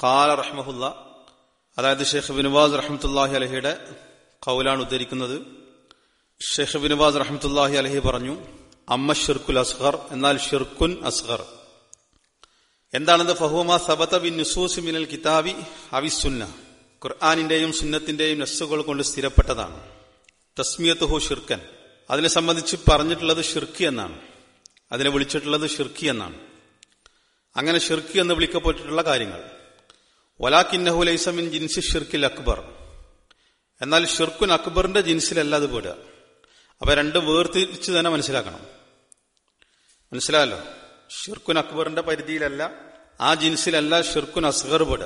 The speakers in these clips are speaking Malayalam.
ഖാല റഹ്മഹുല്ല അതായത് ഷെയ്ഖ് ബിനുവാസ് റഹ്മത്തുല്ലാഹി അലഹിയുടെ കൗലാണ് ഉദ്ധരിക്കുന്നത് ഷെയ്ഖ് ബിനുവാസ് റഹ്മത്തുല്ലാഹി അലഹി പറഞ്ഞു അമ്മ ഷിർക്കുൽ അസ്ഹർ എന്നാൽ ഷിർക്കുൻ അസ്ഹർ എന്താണെന്ന് ഫഹുമ സബത ബിൻ നുസൂസ് മിനൽ കിതാബി അവിസുന്ന ഖുർആാനിന്റെയും സുന്നത്തിന്റെയും നസ്സുകൾ കൊണ്ട് സ്ഥിരപ്പെട്ടതാണ് തസ്മിയത്തുഹു ഷിർക്കൻ അതിനെ സംബന്ധിച്ച് പറഞ്ഞിട്ടുള്ളത് ഷിർക്ക് എന്നാണ് അതിനെ വിളിച്ചിട്ടുള്ളത് ഷിർക്കി എന്നാണ് അങ്ങനെ ഷിർക്ക് എന്ന് വിളിക്കപ്പെട്ടിട്ടുള്ള കാര്യങ്ങൾ വലാക്കിന്നഹു ലൈസമിൻ ജിൻസി ഷിർക്കിൽ അക്ബർ എന്നാൽ ഷിർക്കുൻ അക്ബറിന്റെ ജിൻസിലല്ല അത് പെടുക അപ്പൊ രണ്ടും വേർതിരിച്ച് തന്നെ മനസ്സിലാക്കണം മനസ്സിലായല്ലോ ഷിർക്കുൻ അക്ബറിന്റെ പരിധിയിലല്ല ആ ജിൻസിലല്ല ഷിർക്കുൻ അസ്ഗർ പെടുക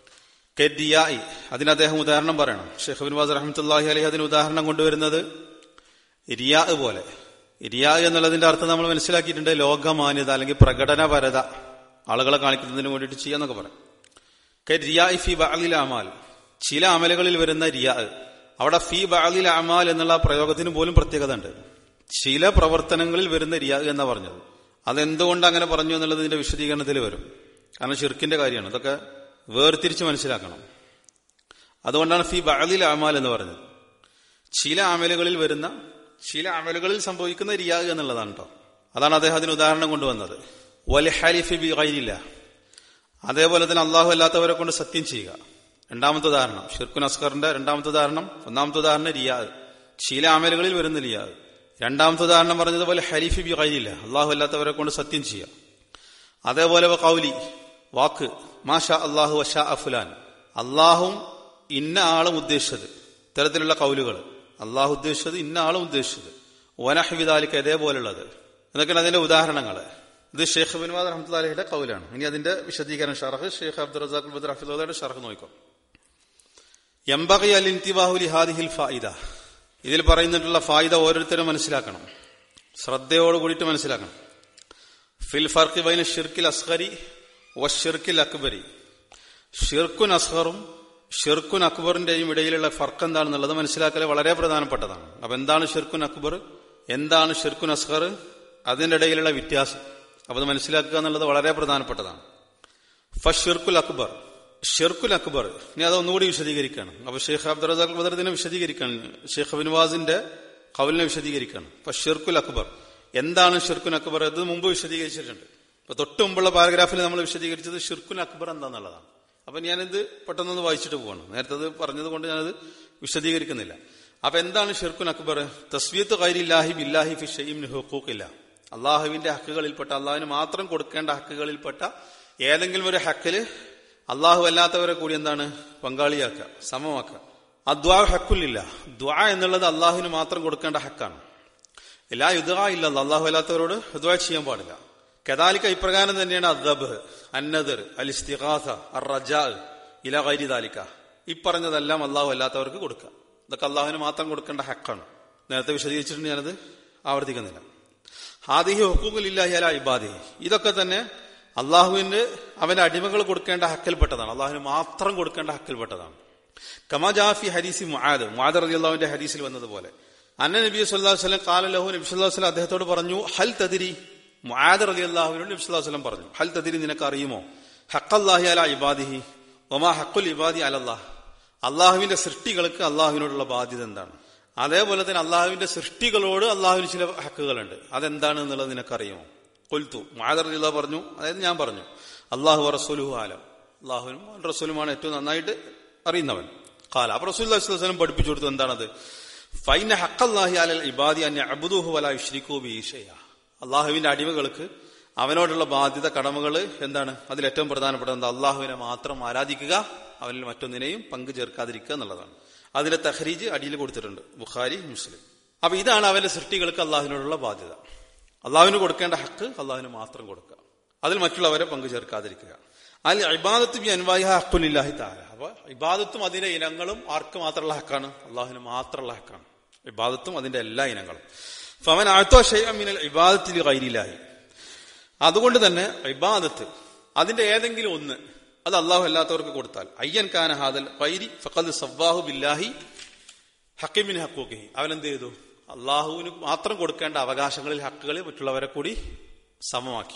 കെഡിയായി അതിന് അദ്ദേഹം ഉദാഹരണം പറയണം ഷെയ്ഖ് ബിൻ വാസ് റഹമത്തുല്ലാഹി അലഹി അതിന് ഉദാഹരണം കൊണ്ടുവരുന്നത് ഇരിയാ പോലെ ഇരിയാ എന്നുള്ളതിന്റെ അർത്ഥം നമ്മൾ മനസ്സിലാക്കിയിട്ടുണ്ട് ലോകമാന്യത അല്ലെങ്കിൽ പ്രകടനപരത ആളുകളെ കാണിക്കുന്നതിന് വേണ്ടിയിട്ട് ചെയ്യാന്നൊക്കെ പറയാം റിയാ ഫി ബഅലിൽ അമാൽ ചില അമലുകളിൽ വരുന്ന റിയാ അവിടെ ഫി ബഅലിൽ അമാൽ എന്നുള്ള പ്രയോഗത്തിന് പോലും പ്രത്യേകത ഉണ്ട് ചില പ്രവർത്തനങ്ങളിൽ വരുന്ന റിയാ എന്നാ പറഞ്ഞത് അതെന്തുകൊണ്ട് അങ്ങനെ പറഞ്ഞു എന്നുള്ളതിന്റെ വിശദീകരണത്തിൽ വരും കാരണം ഷിർക്കിന്റെ കാര്യമാണ് അതൊക്കെ വേർതിരിച്ച് മനസ്സിലാക്കണം അതുകൊണ്ടാണ് ഫി ബഅലിൽ അമാൽ എന്ന് പറഞ്ഞത് ചില അമലുകളിൽ വരുന്ന ചില അമലുകളിൽ സംഭവിക്കുന്ന റിയാ എന്നുള്ളതാണ് കേട്ടോ അതാണ് അദ്ദേഹം അതിന് ഉദാഹരണം കൊണ്ടുവന്നത് വലിഹാലിഫി ബി ഗൈരില്ല അതേപോലെ തന്നെ അള്ളാഹു അല്ലാത്തവരെ കൊണ്ട് സത്യം ചെയ്യുക രണ്ടാമത്തെ ഉദാഹരണം ഷിർക്കുൻ അസ്കറിന്റെ രണ്ടാമത്തെ ഉദാഹരണം ഒന്നാമത്തെ ഉദാഹരണം റിയാ ചില അമലുകളിൽ വരുന്ന റിയാ രണ്ടാമത്തെ ഉദാഹരണം പറഞ്ഞതുപോലെ ഹരീഫി ബി ഗൈരില്ല അള്ളാഹു അല്ലാത്തവരെ കൊണ്ട് സത്യം ചെയ്യുക അതേപോലെ കൗലി വാക്ക് മാഷ അള്ളാഹു വഷ അഫുലാൻ അള്ളാഹും ഇന്ന ആളും ഉദ്ദേശിച്ചത് ഇത്തരത്തിലുള്ള കൗലുകൾ അള്ളാഹു ഉദ്ദേശിച്ചത് ഇന്ന ആളും ഉദ്ദേശിച്ചത് വനഹ്വിദാലിക്ക് അതേപോലുള്ളത് എന്നൊക്കെയാണ് അതിന്റെ ഉദാഹരണങ്ങൾ ഇത് ഷെയ്ഖ് ബിൻവാദ് റഹ്മത്തുല്ലാഹിയുടെ കൗലാണ് ഇനി അതിന്റെ വിശദീകരണം ഷറഹ് ഷെയ്ഖ് അബ്ദുൾ റസാഖ് ബദർ ഹഫിദയുടെ ഷറഹ് നോക്കോ എംബകി അൽ ഇന്തിബാഹുലി ഹാദിഹിൽ ഫായിദ ഇതിൽ പറയുന്നിട്ടുള്ള ഫായിദ ഓരോരുത്തരും മനസ്സിലാക്കണം ശ്രദ്ധയോട് കൂടിയിട്ട് മനസ്സിലാക്കണം ഫിൽ ഫർഖി ബൈന ഷിർക്കിൽ അസ്ഹരി വഷിർക്കിൽ അക്ബരി ഷിർക്കുൻ അസ്ഹറും ഷിർക്കുൻ അക്ബറിന്റെയും ഇടയിലുള്ള ഫർക്ക് എന്താണെന്നുള്ളത് മനസ്സിലാക്കൽ വളരെ പ്രധാനപ്പെട്ടതാണ് അപ്പൊ എന്താണ് ഷിർക്കുൻ അക്ബർ എന്താണ് ഷിർക്കുൻ അസ്ഹർ അതിന്റെ ഇടയിലുള്ള വ്യത്യാസം അപ്പൊ അത് മനസ്സിലാക്കുക എന്നുള്ളത് വളരെ പ്രധാനപ്പെട്ടതാണ് ഫഷിർക്കുൽ അക്ബർ ഷിർക്കുൽ അക്ബർ ഇനി അത് ഒന്നുകൂടി വിശദീകരിക്കുകയാണ് അപ്പൊ ഷെയ്ഖ് അബ്ദുൽ റസാഖ് ബദറിനെ വിശദീകരിക്കുകയാണ് ഷെയ്ഖ് ബിൻവാസിന്റെ കവലിനെ വിശദീകരിക്കുകയാണ് ഫഷിർക്കുൽ അക്ബർ എന്താണ് ഷിർക്കുൻ അക്ബർ അത് മുമ്പ് വിശദീകരിച്ചിട്ടുണ്ട് അപ്പൊ തൊട്ട് മുമ്പുള്ള പാരഗ്രാഫിൽ നമ്മൾ വിശദീകരിച്ചത് ഷിർക്കുൻ അക്ബർ എന്താന്നുള്ളതാണ് അപ്പൊ ഞാനിത് പെട്ടെന്നൊന്ന് വായിച്ചിട്ട് പോവാണ് നേരത്തെ അത് പറഞ്ഞത് കൊണ്ട് ഞാനത് വിശദീകരിക്കുന്നില്ല അപ്പൊ എന്താണ് ഷിർക്കുൻ അക്ബർ തസ്വീത്ത് ഖൈരില്ലാഹി ബില്ലാഹി ഫി ഷെയ്യിം ഹുക്കൂക്കില്ല അള്ളാഹുവിന്റെ ഹക്കുകളിൽപ്പെട്ട അള്ളാഹുവിന് മാത്രം കൊടുക്കേണ്ട ഹക്കുകളിൽപ്പെട്ട ഏതെങ്കിലും ഒരു ഹക്കില് അള്ളാഹു അല്ലാത്തവരെ കൂടി എന്താണ് പങ്കാളിയാക്കുക സമമാക്കുക അദ്വാ ഹക്കുലില്ല ദ്വാ എന്നുള്ളത് അള്ളാഹുവിന് മാത്രം കൊടുക്കേണ്ട ഹക്കാണ് എല്ലാ യുദ്ധാ ഇല്ല അള്ളാഹു അല്ലാത്തവരോട് യുദ്ധാ ചെയ്യാൻ പാടില്ല കദാലിക്ക ഇപ്രകാരം തന്നെയാണ് അദ്ദബ് അന്നദർ അൽ ഇസ്തിഖാസ അർ റജാ ഇല ഗൈരി ദാലിക്ക ഇപ്പറഞ്ഞതെല്ലാം അള്ളാഹു അല്ലാത്തവർക്ക് കൊടുക്കുക ഇതൊക്കെ അള്ളാഹുവിന് മാത്രം കൊടുക്കേണ്ട ഹക്കാണ് നേരത്തെ വിശദീകരിച്ചിട്ടുണ്ട് ഞാനത് ആവർത്തിക്കുന്നില്ല ഹാദിഹി ഹുക്കൂഖില്ലാഹി അല ഇബാദി ഇതൊക്കെ തന്നെ അള്ളാഹുവിന് അവന്റെ അടിമകൾ കൊടുക്കേണ്ട ഹക്കിൽപ്പെട്ടതാണ് അള്ളാഹുവിന് മാത്രം കൊടുക്കേണ്ട ഹക്കിൽപ്പെട്ടതാണ് കമാജാഫി ഹരീസി മുആദ് മുആദ് റതി അള്ളാഹുവിന്റെ ഹരീസിൽ വന്നതുപോലെ അന്ന നബി സല്ലാഹു വസ്ലം കാലലഹു നബി സല്ലാഹു വസ്ലം അദ്ദേഹത്തോട് പറഞ്ഞു ഹൽ തദിരി മുആദ് റതി അള്ളാഹുവിനോട് നബി സല്ലാഹു വസ്ലം പറഞ്ഞു ഹൽ തദിരി നിനക്ക് അറിയുമോ ഹക്കല്ലാഹി അല ഇബാദിഹി ഒമാ ഹക്കുൽ ഇബാദി അലല്ലാഹ് അള്ളാഹുവിന്റെ സൃഷ്ടികൾക്ക് അള്ളാഹുവിനോടുള്ള ബാധ്യത എന്താണ് അതേപോലെ തന്നെ അള്ളാഹുവിന്റെ സൃഷ്ടികളോട് അള്ളാഹുവിന് ചില ഹക്കുകളുണ്ട് അതെന്താണ് എന്നുള്ളത് നിനക്കറിയുമോ കൊൽത്തു മാതറിയുള്ള പറഞ്ഞു അതായത് ഞാൻ പറഞ്ഞു അള്ളാഹു റസൂലുഹു ആലം അള്ളാഹുവിനും റസൂലുമാണ് ഏറ്റവും നന്നായിട്ട് അറിയുന്നവൻ കാല അപ്പൊ റസൂൽ വസ്ലം പഠിപ്പിച്ചു കൊടുത്തു എന്താണത് ഫൈന ഹക്കല്ലാഹി അലൽ ഇബാദി അന്നെ അബുദുഹു വല ഇഷ്രിക്കു ബീഷയ അള്ളാഹുവിന്റെ അടിമകൾക്ക് അവനോടുള്ള ബാധ്യത കടമകൾ എന്താണ് അതിൽ ഏറ്റവും പ്രധാനപ്പെട്ടത് എന്താ അള്ളാഹുവിനെ മാത്രം ആരാധിക്കുക അവനിൽ മറ്റൊന്നിനെയും പങ്കു ചേർക്കാതിരിക്കുക എന്നുള്ളതാണ് അതിന്റെ തഹരീജ് അടിയിൽ കൊടുത്തിട്ടുണ്ട് ബുഖാരി മുസ്ലിം അപ്പൊ ഇതാണ് അവന്റെ സൃഷ്ടികൾക്ക് അള്ളാഹുവിനോടുള്ള ബാധ്യത അള്ളാഹുവിന് കൊടുക്കേണ്ട ഹക്ക് അള്ളാഹുവിന് മാത്രം കൊടുക്കുക അതിൽ മറ്റുള്ളവരെ പങ്കു ചേർക്കാതിരിക്കുക അതിൽ ഇബാദത്ത് ബി അൻവായി ഹക്കുലില്ലാഹി താര അപ്പൊ ഇബാദത്തും അതിന്റെ ഇനങ്ങളും ആർക്ക് മാത്രമുള്ള ഹക്കാണ് അള്ളാഹുവിന് മാത്രമുള്ള ഹക്കാണ് ഇബാദത്തും അതിന്റെ എല്ലാ ഇനങ്ങളും ഫവൻ ആഴ്ത്തോ ഷെയ്മിനൽ ഇബാദത്തിൽ കൈരില്ലാഹി അതുകൊണ്ട് തന്നെ ഇബാദത്ത് അതിന്റെ ഏതെങ്കിലും ഒന്ന് അത് അള്ളാഹു അല്ലാത്തവർക്ക് കൊടുത്താൽ അയ്യൻ കാന ഹാദൽ ഫൈരി ഫഖദ് സവ്വാഹു ബില്ലാഹി ഹക്കിമിൻ ഹക്കൂക്കി അവൻ എന്ത് ചെയ്തു അള്ളാഹുവിന് മാത്രം കൊടുക്കേണ്ട അവകാശങ്ങളിൽ ഹക്കുകളിൽ മറ്റുള്ളവരെ കൂടി സമമാക്കി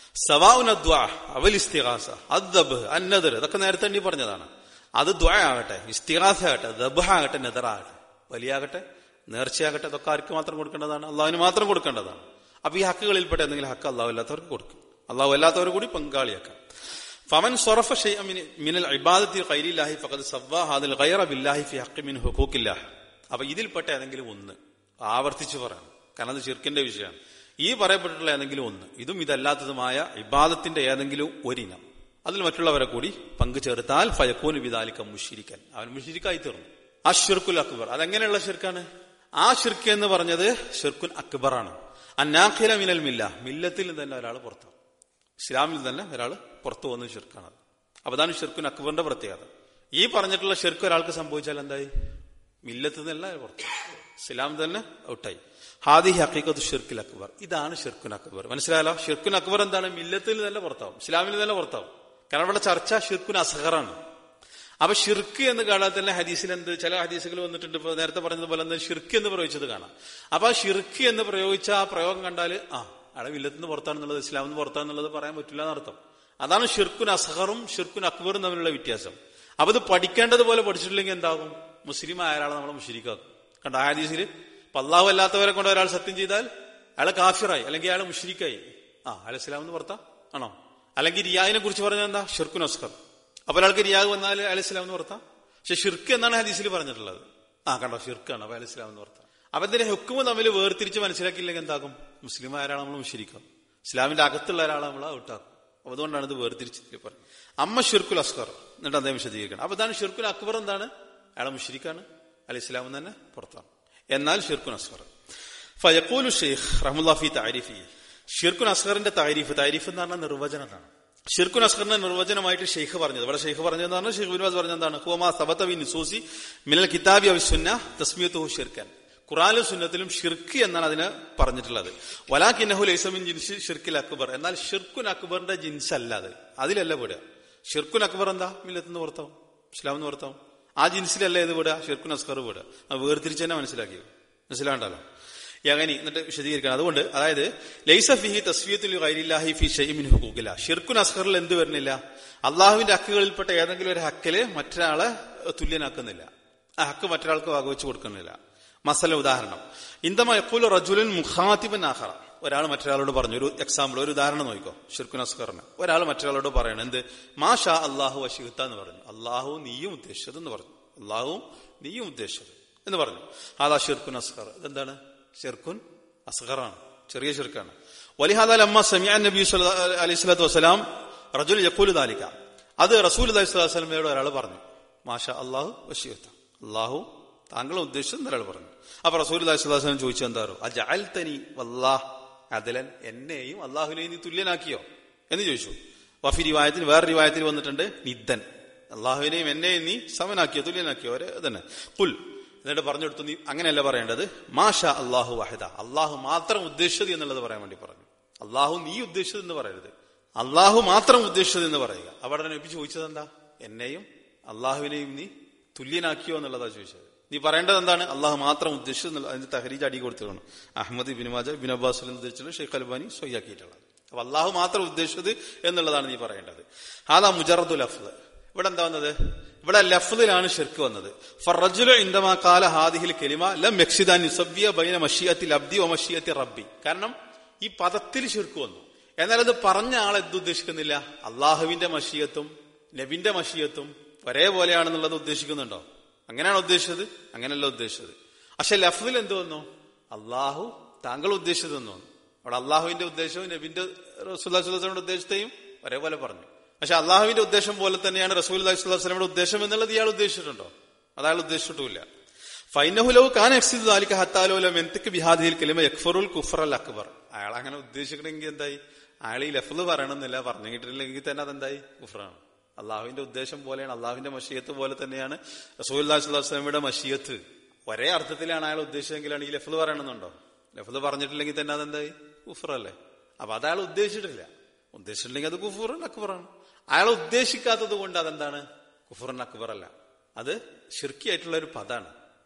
സവാഉന ദ്വാ അവൽ ഇസ്തിഹാസ അദ്ദബ് അന്നദർ ഇതൊക്കെ നേരത്തെ എണ്ണി പറഞ്ഞതാണ് അത് ദ്വാ ആകട്ടെ ഇസ്തിഹാസ ആകട്ടെ ദബ് ആകട്ടെ നെതറാകട്ടെ വലിയാകട്ടെ നേർച്ചയാകട്ടെ ഇതൊക്കെ ആർക്ക് മാത്രം കൊടുക്കേണ്ടതാണ് അള്ളാഹുവിന് മാത്രം കൊടുക്കേണ്ടതാണ് അപ്പൊ ഈ ഹക്കുകളിൽപ്പെട്ട എന്തെങ്കിലും ഹക്ക് അള്ളാഹു അല്ലാത്തവർക്ക് കൊടുക്കും അള്ളാഹു അല്ലാത്തവർ കൂടി പങ്കാളിയാക്കാം ഫമൻ സൊറഫ മിനൽ ഇബാദത്തിൽ ഖൈരില്ലാഹി ഫഖദ് സവ്വാ ഹാദിൽ ഖൈറ ബില്ലാഹി ഫി ഹഖി മിൻ ഹുഖൂഖില്ലാഹ് അപ്പൊ ഇതിൽപ്പെട്ട ഏതെങ്കിലും ഒന്ന് ആവർത്തിച്ച് പറയാം കാരണം അത് ചിർക്കിന്റെ വിഷയമാണ് ഈ പറയപ്പെട്ടിട്ടുള്ള ഏതെങ്കിലും ഒന്ന് ഇതും ഇതല്ലാത്തതുമായ ഇബാദത്തിന്റെ ഏതെങ്കിലും ഒരിനം അതിൽ മറ്റുള്ളവരെ കൂടി പങ്കു ചേർത്താൽ ഫയക്കൂന് വിദാലിക്ക മുഷിരിക്കൻ അവൻ മുഷിരിക്കായി തീർന്നു ആ ഷിർക്കുൽ അക്ബർ അതെങ്ങനെയുള്ള ഷിർക്കാണ് ആ ഷിർക്ക് എന്ന് പറഞ്ഞത് ഷിർക്കുൻ അക്ബറാണ് അന്നാഖില മിനൽ മില്ല മില്ലത്തിൽ തന്നെ ഒരാൾ പുറത്താവും ഇസ്ലാമിൽ തന്നെ ഒരാൾ പുറത്തു പോകുന്ന ഷിർക്കാണ് അപ്പൊ അതാണ് ഷിർക്കുൻ അക്ബറിന്റെ പ്രത്യേകത ഈ പറഞ്ഞിട്ടുള്ള ഷിർക്ക് ഒരാൾക്ക് സംഭവിച്ചാൽ എന്തായി മില്ലത്ത് നിന്നല്ല പുറത്തു ഇസ്ലാം തന്നെ ഔട്ടായി ഹാദി ഹക്കീക്കത്ത് ഷിർക്കിൽ അക്ബർ ഇതാണ് ഷിർക്കുൻ അക്ബർ മനസ്സിലായല്ലോ ഷിർക്കുൻ അക്ബർ എന്താണ് മില്ലത്തിൽ തന്നെ പുറത്താവും ഇസ്ലാമിൽ തന്നെ പുറത്താവും കാരണം ഇവിടെ ചർച്ച ഷിർക്കുൻ അസഹറാണ് അപ്പൊ ഷിർക്ക് എന്ന് കാണാൻ തന്നെ ഹദീസിൽ എന്ത് ചില ഹദീസുകൾ വന്നിട്ടുണ്ട് ഇപ്പൊ നേരത്തെ പറഞ്ഞതുപോലെ എന്ത് ഷിർക്ക് എന്ന് പ്രയോഗിച്ചത് കാണാം അപ്പൊ ആ ഷിർക്ക് എന്ന് പ്രയോഗിച്ച ആ പ്രയോഗം കണ്ടാൽ ആ അയാളെ വില്ലത്തിന് പുറത്താണെന്നുള്ളത് ഇസ്ലാമിന് പുറത്താണെന്നുള്ളത് പറയാൻ പറ്റില്ല എന്നർത്ഥം അതാണ് ഷിർക്കുൻ അസഹറും ഷിർക്കുൻ അക്ബറും തമ്മിലുള്ള വ്യത്യാസം അപ്പൊ ഇത് പഠിക്കേണ്ടതുപോലെ പഠിച്ചിട്ടില്ലെങ്കിൽ എന്താകും മുസ്ലിം ആയ ഒരാളെ നമ്മൾ മുഷരിക്കാക്കും കണ്ട ആ ഹദീസിൽ പല്ലാവ് അല്ലാത്തവരെ കൊണ്ട് ഒരാൾ സത്യം ചെയ്താൽ അയാളെ കാഫിറായി അല്ലെങ്കിൽ അയാൾ മുഷരിക്കായി ആ അയാൾ ഇസ്ലാമിന് പുറത്താ ആണോ അല്ലെങ്കിൽ റിയാദിനെ കുറിച്ച് പറഞ്ഞത് എന്താ ഷിർക്കുൻ അസ്കർ അപ്പൊ ഒരാൾക്ക് റിയാദ് വന്നാൽ അയാൾ ഇസ്ലാം എന്ന് പുറത്താം പക്ഷെ ഷിർക്ക് എന്നാണ് ഹദീസിൽ പറഞ്ഞിട്ടുള്ളത് ആ കണ്ടോ ഷിർക്കാണ് അപ്പൊ അയാൾ ഇസ്ലാം എന്ന് പുറത്താം അപ്പൊ ഇതിന്റെ ഹുക്കുമ തമ്മിൽ വേർതിരിച്ച് മനസ്സിലാക്കിയില്ലെങ്കിൽ എന്താകും മുസ്ലിം ആയ ഒരാളെ നമ്മൾ മുഷിരിക്കാം ഇസ്ലാമിന്റെ അകത്തുള്ള ഒരാളെ നമ്മൾ ഔട്ടാക്കും അപ്പൊ അതുകൊണ്ടാണ് ഇത് വേർതിരിച്ച് പറയുന്നത് അമ്മ ഷിർക്കുൽ അസ്കർ എന്നിട്ട് അദ്ദേഹം വിശദീകരിക്കണം അപ്പൊ ഇതാണ് ഷിർക്കുൽ അക്ബർ എന്താണ് അയാളെ മുഷിരിക്കാണ് അയാൾ ഇസ്ലാം തന്നെ പുറത്താണ് എന്നാൽ ഷിർക്കുൻ അസ്കർ ഫയക്കൂലു ഷെയ്ഖ് റഹമുല്ലാഫി താരിഫി ഷിർക്കുൻ അസ്കറിന്റെ താരിഫ് താരിഫ് എന്ന് പറഞ്ഞാൽ നിർവചനമാണ് ഷിർക്കുൻ അസ്കറിന്റെ നിർവചനമായിട്ട് ഷെയ്ഖ് പറഞ്ഞത് ഇവിടെ ഷെയ്ഖ് പറഞ്ഞതെന്ന് പറഞ്ഞാൽ ഷെയ്ഖ് ബിൻവാസ് പറഞ്ഞതാണ് ഹുമാ സബത്തവി നിസൂസി മിനൽ കിതാബി അവിസുന്ന തസ്മിയത്തു ഷിർക്കൻ ഖുറാനും സുന്നത്തിലും ഷിർക്ക് എന്നാണ് അതിന് പറഞ്ഞിട്ടുള്ളത് വലാഖിന്നഹു ലൈസമിൻ ജിൻസ് ഷിർക്കിൽ അക്ബർ എന്നാൽ ഷിർക്കുൻ അക്ബറിന്റെ ജിൻസ് അല്ല അത് അതിലല്ല വിടുക ഷിർക്കുൻ അക്ബർ എന്താ മില്ലത്തിന് പുറത്താവും ഇസ്ലാമെന്ന് പുറത്താവും ആ ജിൻസിലല്ല ഇത് വിടുക ഷിർക്കുൻ അസ്കർ വിടുക വേർതിരിച്ച് തന്നെ മനസ്സിലാക്കി മനസ്സിലാണ്ടല്ലോ അങ്ങനെ എന്നിട്ട് വിശദീകരിക്കണം അതുകൊണ്ട് അതായത് ലൈസ ഫിഹി തസ്വിയത്തുൽ ഗൈരില്ലാഹി ഫി ഷൈമിൻ ഹുഖൂഖില്ല ഷിർക്കുൻ അസ്കറിൽ എന്ത് വരുന്നില്ല അള്ളാഹുവിന്റെ ഹക്കുകളിൽപ്പെട്ട ഏതെങ്കിലും ഒരു ഹക്കില് മറ്റൊരാളെ തുല്യനാക്കുന്നില്ല ആ ഹക്ക് മറ്റൊരാൾക്ക് വകവെച്ച് കൊടുക്കുന്നില്ല മസല ഉദാഹരണം ഇന്ദമ എപ്പോഴും റജുലൻ മുഖാത്തിബൻ ആഹറ ഒരാൾ മറ്റൊരാളോട് പറഞ്ഞു ഒരു എക്സാമ്പിൾ ഒരു ഉദാഹരണം നോക്കിക്കോ ഷിർക്കുൻ അസ്കറിന് ഒരാൾ മറ്റൊരാളോട് പറയണം എന്ത് മാ ഷാ അള്ളാഹു അഷിഹത്ത എന്ന് പറഞ്ഞു അള്ളാഹു നീയും ഉദ്ദേശിച്ചത് എന്ന് പറഞ്ഞു അള്ളാഹുവും നീയും ഉദ്ദേശിച്ചത് എന്ന് പറഞ്ഞു അതാ ഷിർക്കുൻ അസ്കർ ഇതെന്താണ് ഷിർക്കുൻ അസ്ഗറാണ് ചെറിയ ഷിർക്കാണ് വലിഹാദാൽ അമ്മ സമിയാൻ നബി അലൈഹി സ്വലാത്തു വസ്സലാം റജുൽ യക്കൂൽ ദാലിക്ക അത് റസൂൽ അലൈഹി സ്വലാത്തു വസ്സലമയോട് ഒരാൾ പറഞ്ഞു മാഷ അള്ളാഹു വഷീത്ത അള്ളാഹു താങ്കൾ ഉദ്ദേശിച്ചത് ഒരാൾ പറഞ്ഞു അപ്പൊ റസൂൽ അലൈഹി സ്വലാത്തു വസ്സലം ചോദിച്ചു എന്താറോ അജഅൽ തനി വല്ലാഹ് അതിലൻ എന്നെയും അള്ളാഹുവിനെയും നീ തുല്യനാക്കിയോ എന്ന് ചോദിച്ചു വഫി റിവായത്തിൽ വേറെ റിവായത്തിൽ വന്നിട്ടുണ്ട് നിദ്ദൻ അള്ളാഹുവിനെയും എന്നെയും നീ സമനാക്കിയോ തുല്യനാക്കിയോ അവര് തന്നെ പുൽ എന്നിട്ട് പറഞ്ഞു കൊടുത്തു നീ അങ്ങനെയല്ല പറയേണ്ടത് മാഷ അള്ളാഹു വാഹിദ അള്ളാഹു മാത്രം ഉദ്ദേശിച്ചത് എന്നുള്ളത് പറയാൻ വേണ്ടി പറഞ്ഞു അള്ളാഹു നീ ഉദ്ദേശിച്ചത് എന്ന് പറയരുത് അള്ളാഹു മാത്രം ഉദ്ദേശിച്ചത് എന്ന് പറയുക അവിടെ നബി ചോദിച്ചത് എന്താ എന്നെയും അള്ളാഹുവിനെയും നീ തുല്യനാക്കിയോ എന്നുള്ളതാ ചോദിച്ചത് നീ പറയേണ്ടത് എന്താണ് അള്ളാഹു മാത്രം ഉദ്ദേശിച്ചത് എന്നുള്ള അതിന്റെ തഹരീജ് അടി കൊടുത്തിട്ടുണ്ട് അഹമ്മദ് ബിൻ മാജ ബിൻ അബ്ബാസ് ഉദ്ദേശിച്ചുള്ള ഷെയ്ഖ് അൽബാനി സ്വയ്യാക്കിയിട്ടുള്ളത് അപ്പൊ അള്ളാഹു മാത്രം ഉദ്ദേശിച്ചത് എന്നുള്ളതാണ് നീ പറയേണ്ടത് ഹാദാ മുജറദുൽ അഫ്ല് ഇവിടെ എന്താ വന്നത് ഇവിടെ ലഫ്ദിലാണ് ഷിർക്ക് വന്നത് ഫറജുലു ഇന്ദമാ കാല ഹാദിഹിൽ കെലിമ ലം യക്ഷിദാൻ യുസവ്യ ബൈന മഷിയത്തിൽ അബ്ദി ഒ മഷിയത്തി റബ്ബി കാരണം ഈ പദത്തിൽ ഷിർക്ക് വന്നു എന്നാൽ അത് പറഞ്ഞ ആൾ എന്ത് ഉദ്ദേശിക്കുന്നില്ല അള്ളാഹുവിന്റെ മഷിയത്തും നബിന്റെ മഷിയത്തും ഒരേപോലെയാണെന്നുള്ളത് ഉദ്ദേശിക്കുന്നുണ്ടോ അങ്ങനെയാണ് ഉദ്ദേശിച്ചത് അങ്ങനെയല്ല ഉദ്ദേശിച്ചത് പക്ഷെ ലഫ്ദിൽ എന്ത് വന്നു അള്ളാഹു താങ്കൾ ഉദ്ദേശിച്ചത് എന്ന് വന്നു അവിടെ അള്ളാഹുവിന്റെ ഉദ്ദേശവും നബിന്റെ റസൂല്ലാസ്ലാമിന്റെ ഉദ്ദേശത്തെയും ഒരേപോലെ പറഞ്ഞു പക്ഷെ അള്ളാഹുവിന്റെ ഉദ്ദേശം പോലെ തന്നെയാണ് റസൂൽ അലൈഹിസ്ലാമിയുടെ ഉദ്ദേശം എന്നുള്ളത് ഇയാൾ ഉദ്ദേശിച്ചിട്ടുണ്ടോ അതയാൾ ഉദ്ദേശിച്ചിട്ടില്ല ഫൈനഹുലവ് കാൻ എക്സിദ് താലിക്ക് ഹത്താലോലം എന്തൊക്കെ ബിഹാദിയിൽ കലിമ യക്ഫറുൽ കുഫറൽ അക്ബർ അയാൾ അങ്ങനെ ഉദ്ദേശിക്കണമെങ്കിൽ എന്തായി അയാൾ ഈ ലഫ്ല് പറയണമെന്നില്ല പറഞ്ഞിട്ടില്ലെങ്കിൽ തന്നെ അതെന്തായി കുഫറാണ് അള്ളാഹുവിന്റെ ഉദ്ദേശം പോലെയാണ് അള്ളാഹുവിന്റെ മഷിയത്ത് പോലെ തന്നെയാണ് റസൂൽ അള്ളാഹിസ്ലാമിയുടെ മഷിയത്ത് ഒരേ അർത്ഥത്തിലാണ് അയാൾ ഉദ്ദേശിച്ചെങ്കിലാണ് ഈ ലഫ്ല് പറയണമെന്നുണ്ടോ ലഫ്ല് പറഞ്ഞിട്ടില്ലെങ്കിൽ തന്നെ അതെന്തായി കുഫറല്ലേ അപ്പൊ അത് അയാൾ ഉദ്ദേശിച്ചിട്ടില്ല ഉദ്ദേശിച്ചിട്ടില്ലെങ്കിൽ അത് കുഫൂറൻ അക്ബറാണ് അയാൾ ഉദ്ദേശിക്കാത്തത് കൊണ്ട് അതെന്താണ് കുഫുറൻ അക്ബർ അല്ല അത് ഷിർക്കിയായിട്ടുള്ള ഒരു പദാണ്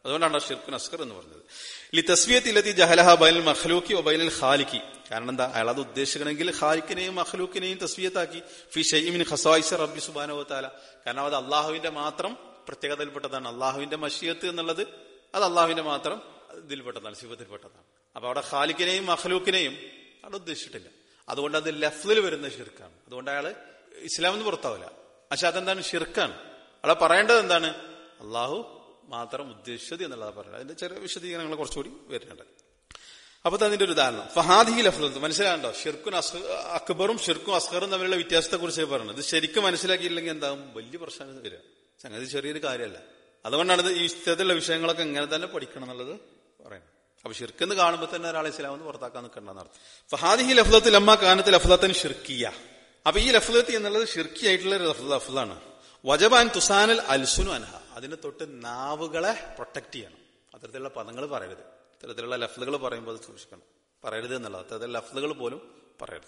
അതുകൊണ്ടാണ് ഷിർക്കുൻ അസ്കർ എന്ന് പറഞ്ഞത് ലി തസ്വിയത്തിലെത്തി ജഹലഹ ബൈൽ മഖ്ലൂക്കി ബൈൽ ഖാലിക്കി കാരണം എന്താ അയാൾ അത് ഉദ്ദേശിക്കണമെങ്കിൽ ഖാലിക്കിനെയും മഖ്ലൂക്കിനെയും തസ്വിയത്താക്കി ഫി ഷെയ്മിൻ ഖസായിസ് റബ്ബി സുബാനോ താല കാരണം അത് അള്ളാഹുവിന്റെ മാത്രം പ്രത്യേകതയിൽപ്പെട്ടതാണ് അള്ളാഹുവിന്റെ മഷിയത്ത് എന്നുള്ളത് അത് അള്ളാഹുവിന്റെ മാത്രം ഇതിൽപ്പെട്ടതാണ് ശിവത്തിൽപ്പെട്ടതാണ് അപ്പൊ അവിടെ ഖാലിക്കിനെയും മഖ്ലൂക്കിനെയും അവിടെ ഉദ്ദേശിച്ചിട്ടില്ല അതുകൊണ്ട് അത് ലഫ്ലിൽ വരുന്ന ഷിർക്കാണ് അതുകൊണ്ട് അയാള് ഇസ്ലാമെന്ന് പുറത്താവില്ല പക്ഷെ അതെന്താണ് ഷിർക്കാണ് അവിടെ പറയേണ്ടത് എന്താണ് അള്ളാഹു മാത്രം ഉദ്ദേശിച്ചത് എന്നുള്ളതാണ് പറയുന്നത് അതിന്റെ ചെറിയ വിശദീകരണങ്ങൾ കുറച്ചുകൂടി വരുന്നുണ്ട് അപ്പൊ അതിന്റെ ഒരു ഉദാഹരണം ഫഹാദി ലഫ്ലത്ത് മനസ്സിലാകണ്ടോ ഷിർക്കും അക്ബറും ഷിർക്കും അസ്ഹറും തമ്മിലുള്ള വ്യത്യാസത്തെ കുറിച്ച് പറയുന്നത് ഇത് ശരിക്കും മനസ്സിലാക്കിയില്ലെങ്കിൽ എന്താകും വലിയ പ്രശ്നം വരിക സംഗതി ചെറിയൊരു കാര്യമല്ല അതുകൊണ്ടാണ് ഇത് ഈ ഇത്തരത്തിലുള്ള വിഷയങ്ങളൊക്കെ എങ്ങനെ തന്നെ പഠിക്കണം എന്നുള്ളത് പറയുന്നത് അപ്പൊ ഷിർക്കെന്ന് കാണുമ്പോൾ തന്നെ ഒരാളെ ഇസ്ലാമെന്ന് പുറത്താക്കാൻ നിൽക്കണ്ടെന്ന് അർത്ഥം ഫഹാദിഹി ലഫ്ലത്തിൽ അമ്മ കാനത്ത് ലഫ്ലത്തൻ ഷിർക്കിയ അപ്പൊ ഈ ലഫ്ലത്ത് എന്നുള്ളത് ഷിർക്കി ആയിട്ടുള്ള ഒരു ലഫ്ലാണ് വജബാൻ തുസാനൽ അൽസുനു അൻഹ അതിന് തൊട്ട് നാവുകളെ പ്രൊട്ടക്ട് ചെയ്യണം അത്തരത്തിലുള്ള പദങ്ങൾ പറയരുത് ഇത്തരത്തിലുള്ള ലഫ്ലുകൾ പറയുമ്പോൾ അത് സൂക്ഷിക്കണം പറയരുത് എന്നുള്ളത് അത്തരത്തിലുള്ള ലഫ്ലുകൾ പോലും പറയരുത്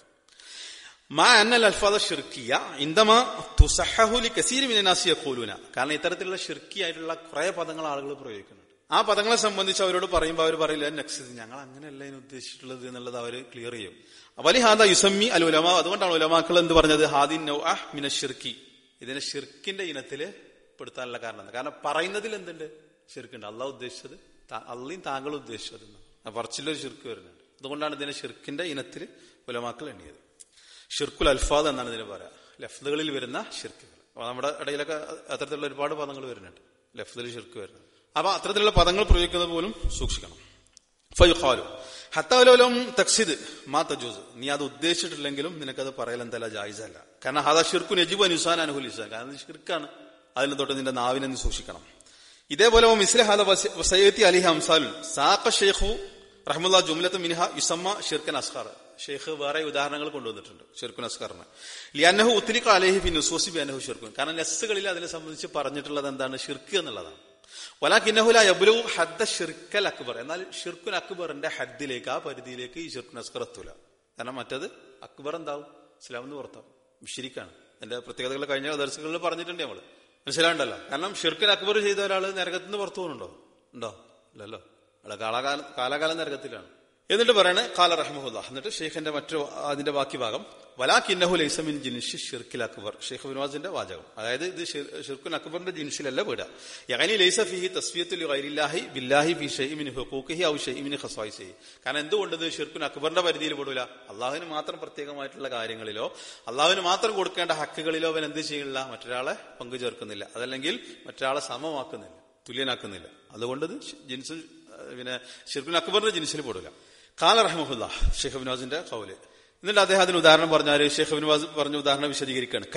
മാ അന്നൽ അൽഫാദ ഷിർക്കിയ ഇന്ദമാ തുസഹുലി കസീരി മിനാസിയ കോലൂന കാരണം ഇത്തരത്തിലുള്ള ഷിർക്കി ആയിട്ടുള്ള കുറെ പദങ്ങൾ ആളുകൾ പ്രയോഗിക്കുന്നുണ്ട് ആ പദങ്ങളെ സംബന്ധിച്ച് അവരോട് പറയുമ്പോൾ അവർ പറയില്ല നെക്സ്റ്റ് ഞങ്ങൾ അങ്ങനെയല്ല ഇതിന് ഉദ്ദേശിച്ചിട്ടുള്ളത് എന്നുള്ളത് അവർ ക്ലിയർ ചെയ്യും വലി ഹാദ യുസമ്മി അൽ ഉലമ അതുകൊണ്ടാണ് ഉലമാക്കൾ എന്ന് പറഞ്ഞത് ഹാദിൻ നൗ അഹ് മിന ഷിർക്കി ഇതിനെ ഷിർക്കിന്റെ ഇനത്തില് പെടുത്താനുള്ള കാരണം കാരണം പറയുന്നതിൽ എന്തുണ്ട് ഷിർക്കുണ്ട് അള്ളാഹ് ഉദ്ദേശിച്ചത് അള്ളയും താങ്കൾ ഉദ്ദേശിച്ചത് പറച്ചിലൊരു ഷിർക്ക് വരുന്നുണ്ട് അതുകൊണ്ടാണ് ഇതിനെ ഷിർക്കിന്റെ ഇനത്തിൽ ഉലമാക്കൾ എണ്ണിയത് ഷിർക്കുൽ അൽഫാദ് എന്നാണ് ഇതിന് പറയാ ലഫ്ലുകളിൽ വരുന്ന ഷിർക്കുകൾ അപ്പൊ നമ്മുടെ ഇടയിലൊക്കെ അത്തരത്തിലുള്ള ഒരുപാട് പദങ്ങൾ വരുന്നുണ്ട് ലഫ്ലിൽ ഷിർക്ക് വരുന്നത് അപ്പൊ അത്തരത്തിലുള്ള പദങ്ങൾ പ്രയോഗിക്കുന്നത് പോലും സൂക്ഷിക്കണം ഫയുഖാലു ഹത്താലോലം തക്സിദ് മാ തജൂസ് നീ അത് ഉദ്ദേശിച്ചിട്ടില്ലെങ്കിലും നിനക്കത് പറയൽ എന്തല്ല ജായിസല്ല കാരണം ഹദാ ഷിർക്കു നജിബ് അനുസാൻ അനുകൂലിസാൻ കാരണം ഇത് ഷിർക്കാണ് അതിന് തൊട്ട് നിന്റെ നാവിനെ നീ സൂക്ഷിക്കണം ഇതേപോലെ മിസ്ല ഹാദ വസയത്തി അലിഹ അംസാലുൻ സാഖ ഷെയ്ഖു റഹ്മുല്ല ജുംലത്ത് മിൻഹ യുസമ്മ ഷിർക്കൻ അസ്ഖാർ ഷെയ്ഖ് വേറെ ഉദാഹരണങ്ങൾ കൊണ്ടുവന്നിട്ടുണ്ട് ഷിർക്കുൻ അസ്ഖറിന് ലിയന്നഹു ഉത്തിലിഖ അലേഹി ഫി നുസൂസി ബി അനഹു ഷിർക്കുൻ കാരണം നെസ്സുകളിൽ അതിനെ സംബന്ധിച്ച് പറഞ്ഞിട്ടുള്ളത് എന്താണ് ഷിർക്ക് എന്നുള്ളതാണ് വലാഖിന്നഹുല യബുലു ഹദ്ദ ഷിർക്കൽ അക്ബർ എന്നാൽ ഷിർക്കുൻ അക്ബറിന്റെ ഹദ്ദിലേക്ക് ആ പരിധിയിലേക്ക് ഈ ഷിർക്കുൻ അസ്കർ എത്തൂല കാരണം മറ്റത് അക്ബർ എന്താവും ഇസ്ലാമെന്ന് പുറത്താവും ഷിരിക്കാണ് എന്റെ പ്രത്യേകതകൾ കഴിഞ്ഞ ദർശകളിൽ പറഞ്ഞിട്ടുണ്ട് നമ്മള് മനസ്സിലാണ്ടല്ലോ കാരണം ഷിർക്കുൻ അക്ബർ ചെയ്ത ഒരാൾ നരകത്തിന് പുറത്തു പോകുന്നുണ്ടോ ഉണ്ടോ ഇല്ലല്ലോ അയാളെ കാലാകാലം കാലാകാലം നരകത്തിലാണ് എന്നിട്ട് പറയണേ കാല റഹ്മുല്ല എന്നിട്ട് ഷെയ്ഖിന്റെ മറ്റു അതിന്റെ ബാക്കി ഭാഗം വലാഖിന്നഹു ലൈസമിൻ ജിൻഷി ഷിർക്കിൽ അക്ബർ ഷെയ്ഖ് ബിൻവാസിന്റെ വാചകം അതായത് ഇത് ഷിർക്കുൻ അക്ബറിന്റെ ജിൻഷിലല്ല വീടുക യഹനി ലൈസ ഫിഹി തസ്വിയത്തുൽ ഗൈരില്ലാഹി ബില്ലാഹി ഫി ഷെയ്മിൻ ഹുഖൂഖിഹി ഔ ഷെയ്മിൻ ഖസ്വായിസി കാരണം എന്തുകൊണ്ട് ഇത് ഷിർക്കുൻ അക്ബറിന്റെ പരിധിയിൽ പെടൂല അള്ളാഹുവിന് മാത്രം പ്രത്യേകമായിട്ടുള്ള കാര്യങ്ങളിലോ അള്ളാഹുവിന് മാത്രം കൊടുക്കേണ്ട ഹക്കുകളിലോ അവൻ എന്ത് ചെയ്യില്ല മറ്റൊരാളെ പങ്കു ചേർക്കുന്നില്ല അതല്ലെങ്കിൽ മറ്റൊരാളെ സമമാക്കുന്നില്ല തുല്യനാക്കുന്നില്ല അതുകൊണ്ട് ഇത് ജിൻസ് പിന്നെ ഷിർക്കുൻ അക്ബറിന്റെ ജിൻസിൽ പെടൂല കാല റഹ്മുല്ല ഷെയ്ഖ് ബിൻവാസിന്റെ കൗല് എന്നിട്ട് അദ്ദേഹം അതിന് ഉദാഹരണം പറഞ്ഞാൽ ഷെയ്ഖ് ബിൻവാസ് പറഞ്ഞ ഉദാഹരണം വിശദീകരിക്കുകയാണ്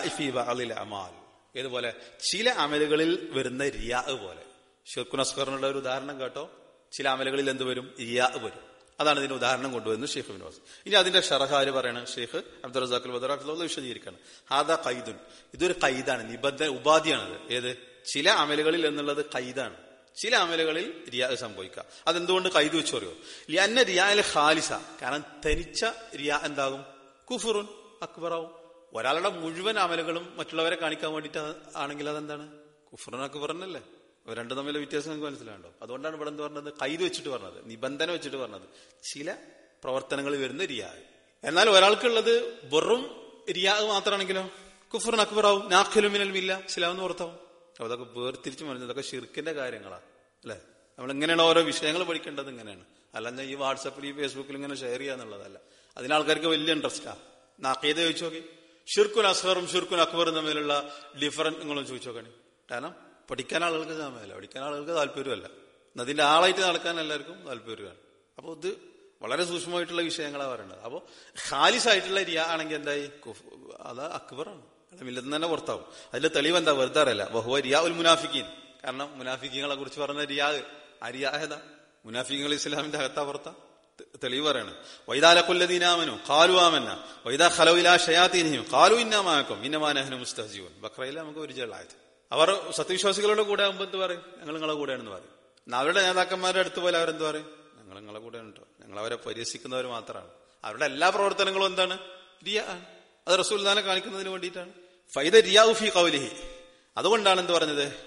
കരിയ അമാൽ ഏതുപോലെ ചില അമലുകളിൽ വരുന്ന റിയാ പോലെ ഷെയ്ഖുൻ അസ്കറിനുള്ള ഒരു ഉദാഹരണം കേട്ടോ ചില അമലുകളിൽ എന്ത് വരും റിയാ വരും അതാണ് ഇതിന് ഉദാഹരണം കൊണ്ടുവരുന്നത് ഷെയ്ഖ് ബിൻവാസ് ഇനി അതിന്റെ ഷറഹാര് പറയണ ഷെയ്ഖ് അബ്ദുൽ റസാഖുൽ ബദറാഖുള്ള വിശദീകരിക്കുകയാണ് ഹാദ കൈദുൻ ഇതൊരു കൈദാണ് നിബന്ധന ഉപാധിയാണത് ഏത് ചില അമലുകളിൽ എന്നുള്ളത് കൈദാണ് ചില അമലുകളിൽ റിയാ സംഭവിക്കാം അതെന്തുകൊണ്ട് കൈതു വെച്ചു പറയോ ലിയന്ന റിയാലെ ഖാലിസ കാരണം തനിച്ച റിയാ എന്താകും കുഫുറുൻ അക്ബറാവും ഒരാളുടെ മുഴുവൻ അമലുകളും മറ്റുള്ളവരെ കാണിക്കാൻ വേണ്ടിയിട്ട് ആണെങ്കിൽ അതെന്താണ് കുഫുറൻ അക്ബറന്നല്ലേ അവർ രണ്ടും തമ്മിലെ വ്യത്യാസം നിങ്ങൾക്ക് മനസ്സിലാണ്ടോ അതുകൊണ്ടാണ് ഇവിടെ എന്ത് പറഞ്ഞത് കൈത് വെച്ചിട്ട് പറഞ്ഞത് നിബന്ധന വെച്ചിട്ട് പറഞ്ഞത് ചില പ്രവർത്തനങ്ങൾ വരുന്ന റിയാ എന്നാൽ ഒരാൾക്കുള്ളത് വെറും റിയാ മാത്രമാണെങ്കിലോ കുഫുറൻ അക്ബറാവും നാഖലുമിനൽ മില്ല ഇസ്ലാമെന്ന് പുറത്താവും അപ്പൊ അതൊക്കെ വേർതിരിച്ച് പറഞ്ഞു ഇതൊക്കെ ഷിർക്കിന്റെ കാര്യങ്ങളാണ് അല്ലെ നമ്മൾ എങ്ങനെയാണ് ഓരോ വിഷയങ്ങൾ പഠിക്കേണ്ടത് ഇങ്ങനെയാണ് അല്ലാതെ ഈ വാട്സപ്പിൽ ഈ ഫേസ്ബുക്കിൽ ഇങ്ങനെ ഷെയർ ചെയ്യാന്നുള്ളതല്ല അതിന് ആൾക്കാർക്ക് വലിയ ഇൻട്രസ്റ്റാ നാക്കീത ചോദിച്ചു നോക്കി ഷിർക്കുൻ അസ്ഹറും ഷിർക്കുൻ അക്ബറും തമ്മിലുള്ള ഡിഫറൻസ് നിങ്ങളും ചോദിച്ചു നോക്കണേ കാരണം പഠിക്കാൻ ആളുകൾക്ക് സമയമല്ല പഠിക്കാൻ ആളുകൾക്ക് താല്പര്യമല്ല അതിന്റെ ആളായിട്ട് നടക്കാൻ എല്ലാവർക്കും താല്പര്യമാണ് അപ്പോൾ ഇത് വളരെ സൂക്ഷ്മമായിട്ടുള്ള വിഷയങ്ങളാണ് പറയുന്നത് അപ്പോൾ ഖാലിസ് ആയിട്ടുള്ള റിയ ആണെങ്കിൽ എന്തായി അത് അക്ബറാണ് മില്ലത്ത് തന്നെ പുറത്താവും അതിന്റെ തെളിവ് എന്താ വെറുതെ അറിയില്ല ബഹുവ റിയാ ഉൽ മുനാഫിക്കീൻ കാരണം മുനാഫിക്കിങ്ങളെ കുറിച്ച് പറഞ്ഞ റിയാ ആ റിയാ ഏതാ മുനാഫിങ്ങൾ ഇസ്ലാമിന്റെ അകത്താ പുറത്താ തെളിവ് പറയണം വൈതാലക്കൊല്ലദീനാമനു കാലു ആമന്ന വൈദാ ഖലവിലാ ഷയാത്തീനും കാലു ഇന്നാമാക്കും ഇന്നമാനഹനു മുസ്തജീവൻ ബക്രയിലെ നമുക്ക് പരിചയമുള്ളായത് അവർ സത്യവിശ്വാസികളുടെ കൂടെ ആകുമ്പോൾ എന്ത് പറയും ഞങ്ങൾ നിങ്ങളെ കൂടെയാണെന്ന് പറയും അവരുടെ നേതാക്കന്മാരുടെ അടുത്ത് പോലെ അവരെന്ത് പറയും ഞങ്ങൾ നിങ്ങളെ കൂടെയാണ് കേട്ടോ ഞങ്ങൾ അവരെ പരിഹസിക്കുന്നവർ മാത്രമാണ് അവരുടെ എല്ലാ പ്രവർത്തനങ്ങളും എന്താണ് റിയ ആണ് അത് റസൂൽദാനെ കാണിക്കുന്നതിന് വേണ്ടിയിട്ടാണ് ഫൈദ റിയാഉഫി കൗലിഹി അതുകൊണ്ടാണ് എന്ത് പറഞ്ഞത്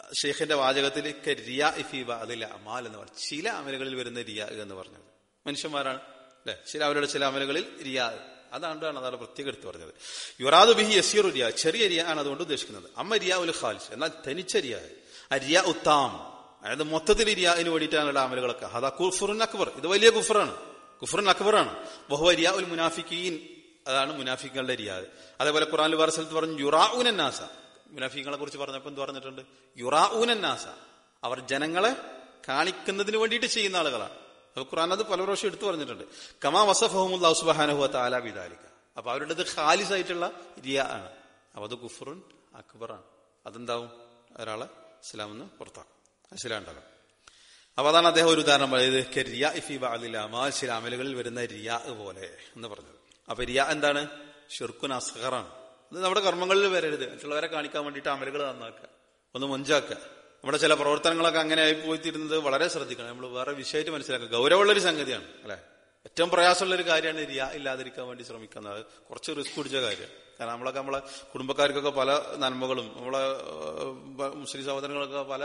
ഷെയ്ഖിന്റെ വാചകത്തിൽ റിയ ഇഫീബ അതില്ല അമാൽ എന്ന് പറഞ്ഞു ചില അമലുകളിൽ വരുന്ന റിയ എന്ന് പറഞ്ഞത് മനുഷ്യന്മാരാണ് അല്ലെ ചില അവരുടെ ചില അമലുകളിൽ റിയ അതാണ്ടാണ് അതാണ് പ്രത്യേകം എടുത്ത് പറഞ്ഞത് യുറാദ് ബിഹി യസീർ റിയ ചെറിയ റിയ ആണ് അതുകൊണ്ട് ഉദ്ദേശിക്കുന്നത് അമ്മ റിയ ഉൽ ഖാലിസ് എന്നാൽ തനിച്ച റിയ ആ റിയ ഉത്താം അതായത് മൊത്തത്തിൽ റിയാന് വേണ്ടിയിട്ടാണുള്ള അമലുകളൊക്കെ അതാ കുഫുറുൻ അക്ബർ ഇത് വലിയ കുഫറാണ് കുഫറുൻ അക്ബറാണ് ബഹുവ റിയ ഉൽ മുനാഫിക്കീൻ അതാണ് മുനാഫിക്കുകളുടെ റിയാദ് അതേപോലെ ഖുറാൻ വേറെ സ്ഥലത്ത് പറഞ്ഞു യുറാഊനൻ നാസ മുനാഫിക്കുകളെ കുറിച്ച് പറഞ്ഞപ്പോൾ എന്ത് പറഞ്ഞിട്ടുണ്ട് യുറാഊനൻ നാസ അവർ ജനങ്ങളെ കാണിക്കുന്നതിന് വേണ്ടിയിട്ട് ചെയ്യുന്ന ആളുകളാണ് അത് ഖുറാൻ അത് പല പ്രാവശ്യം എടുത്തു പറഞ്ഞിട്ടുണ്ട് കമാ വസഫഹമുല്ലാ സുബാനഹു താല ബിദാലിക അപ്പൊ അവരുടേത് ഖാലിസ് ആയിട്ടുള്ള റിയ ആണ് അപ്പൊ അത് കുഫറുൻ അക്ബറാണ് അതെന്താവും ഒരാളെ ഇസ്ലാമെന്ന് പുറത്താക്കും ഇസ്ലാം ഉണ്ടാകും അപ്പൊ അതാണ് അദ്ദേഹം ഒരു ഉദാഹരണം പറയുന്നത് റിയ ഇഫി ബാലിലാമാ ചില അമലുകളിൽ വരുന്ന റിയ പോലെ എന്ന് പറഞ്ഞത് അപ്പൊ റിയ എന്താണ് ഷിർക്കുൻ അസ്ഹറാണ് അത് നമ്മുടെ കർമ്മങ്ങളിൽ വരരുത് മറ്റുള്ളവരെ കാണിക്കാൻ വേണ്ടിയിട്ട് അമലുകൾ നന്നാക്കുക ഒന്ന് മൊഞ്ചാക്കുക നമ്മുടെ ചില പ്രവർത്തനങ്ങളൊക്കെ അങ്ങനെ ആയി പോയിത്തീരുന്നത് വളരെ ശ്രദ്ധിക്കണം നമ്മൾ വേറെ വിഷയമായിട്ട് മനസ്സിലാക്കുക ഗൗരവമുള്ളൊരു സംഗതിയാണ് അല്ലെ ഏറ്റവും പ്രയാസമുള്ള ഒരു കാര്യമാണ് റിയ ഇല്ലാതിരിക്കാൻ വേണ്ടി ശ്രമിക്കുന്നത് കുറച്ച് റിസ്ക് പിടിച്ച കാര്യമാണ് കാരണം നമ്മളൊക്കെ നമ്മളെ കുടുംബക്കാർക്കൊക്കെ പല നന്മകളും നമ്മളെ മുസ്ലിം സഹോദരങ്ങളൊക്കെ പല